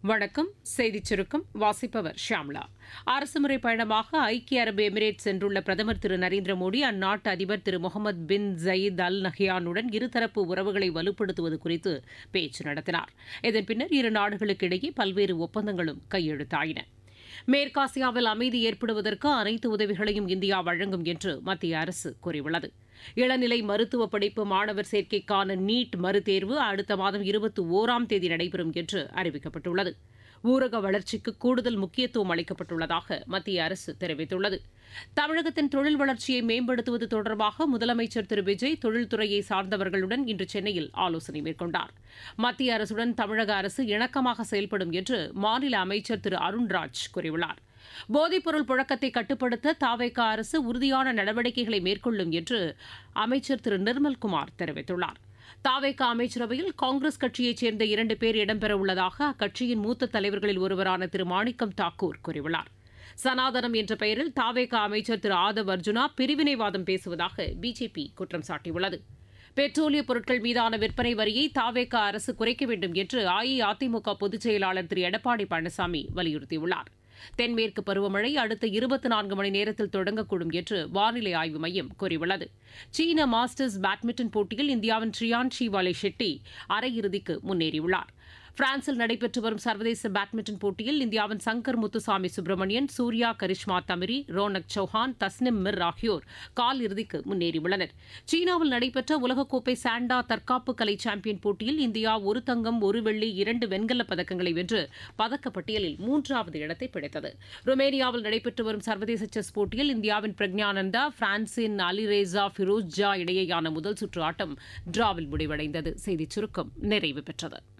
வணக்கம் செய்திச் சுருக்கம் வாசிப்பவர் ஷியாம்லா அரசுமுறை பயணமாக ஐக்கிய அரபு எமிரேட் சென்றுள்ள பிரதமர் திரு நரேந்திர மோடி அந்நாட்டு அதிபர் திரு முகமது பின் ஜயீத் அல் நஹ்யானுடன் இருதரப்பு உறவுகளை வலுப்படுத்துவது குறித்து பேச்சு நடத்தினார் இதன் பின்னர் இரு நாடுகளுக்கு இடையே பல்வேறு ஒப்பந்தங்களும் கையெழுத்தாயின மேற்காசியாவில் அமைதி ஏற்படுவதற்கு அனைத்து உதவிகளையும் இந்தியா வழங்கும் என்று மத்திய அரசு கூறியுள்ளது இளநிலை மருத்துவ படிப்பு மாணவர் சேர்க்கைக்கான நீட் மறுதேர்வு அடுத்த மாதம் இருபத்தி ஓராம் தேதி நடைபெறும் என்று அறிவிக்கப்பட்டுள்ளது ஊரக வளர்ச்சிக்கு கூடுதல் முக்கியத்துவம் அளிக்கப்பட்டுள்ளதாக மத்திய அரசு தெரிவித்துள்ளது தமிழகத்தின் தொழில் வளர்ச்சியை மேம்படுத்துவது தொடர்பாக முதலமைச்சர் திரு விஜய் தொழில்துறையை சார்ந்தவர்களுடன் இன்று சென்னையில் ஆலோசனை மேற்கொண்டார் மத்திய அரசுடன் தமிழக அரசு இணக்கமாக செயல்படும் என்று மாநில அமைச்சர் திரு அருண்ராஜ் கூறியுள்ளார் போதைப்பொருள் புழக்கத்தை கட்டுப்படுத்த தாவேக அரசு உறுதியான நடவடிக்கைகளை மேற்கொள்ளும் என்று அமைச்சர் திரு நிர்மல்குமார் தெரிவித்துள்ளார் தாவேக அமைச்சரவையில் காங்கிரஸ் கட்சியைச் சேர்ந்த இரண்டு பேர் இடம்பெறவுள்ளதாக அக்கட்சியின் மூத்த தலைவர்களில் ஒருவரான திரு மாணிக்கம் தாக்கூர் கூறியுள்ளார் சனாதனம் என்ற பெயரில் தாவேக அமைச்சர் திரு ஆதவ் அர்ஜுனா பிரிவினைவாதம் பேசுவதாக பிஜேபி குற்றம் சாட்டியுள்ளது பெட்ரோலிய பொருட்கள் மீதான விற்பனை வரியை தாவேக அரசு குறைக்க வேண்டும் என்று அஇஅதிமுக பொதுச் செயலாளர் திரு எடப்பாடி பழனிசாமி வலியுறுத்தியுள்ளார் தென்மேற்கு பருவமழை அடுத்த இருபத்தி நான்கு மணி நேரத்தில் தொடங்கக்கூடும் என்று வானிலை ஆய்வு மையம் கூறியுள்ளது சீன மாஸ்டர்ஸ் பேட்மிண்டன் போட்டியில் இந்தியாவின் ட்ரியான்ஷி வாலே ஷெட்டி அரையிறுதிக்கு முன்னேறியுள்ளார் பிரான்சில் நடைபெற்று வரும் சர்வதேச பேட்மிண்டன் போட்டியில் இந்தியாவின் சங்கர் முத்துசாமி சுப்பிரமணியன் சூர்யா கரிஷ்மா தமிரி ரோனக் சௌஹான் தஸ்னிம் மிர் ஆகியோர் கால் இறுதிக்கு முன்னேறியுள்ளனர் சீனாவில் நடைபெற்ற உலகக்கோப்பை சாண்டா தற்காப்பு கலை சாம்பியன் போட்டியில் இந்தியா ஒரு தங்கம் ஒரு வெள்ளி இரண்டு வெண்கலப் பதக்கங்களை வென்று பதக்கப்பட்டியலில் மூன்றாவது இடத்தை பிடித்தது ருமேனியாவில் நடைபெற்று வரும் சர்வதேச செஸ் போட்டியில் இந்தியாவின் பிரக்ஞானந்தா பிரான்சின் அலிரேசா ஃபிரோஸ் ஜா இடையேயான முதல் சுற்று ஆட்டம் டிராவில் முடிவடைந்தது செய்திச் சுருக்கம் நிறைவு பெற்றது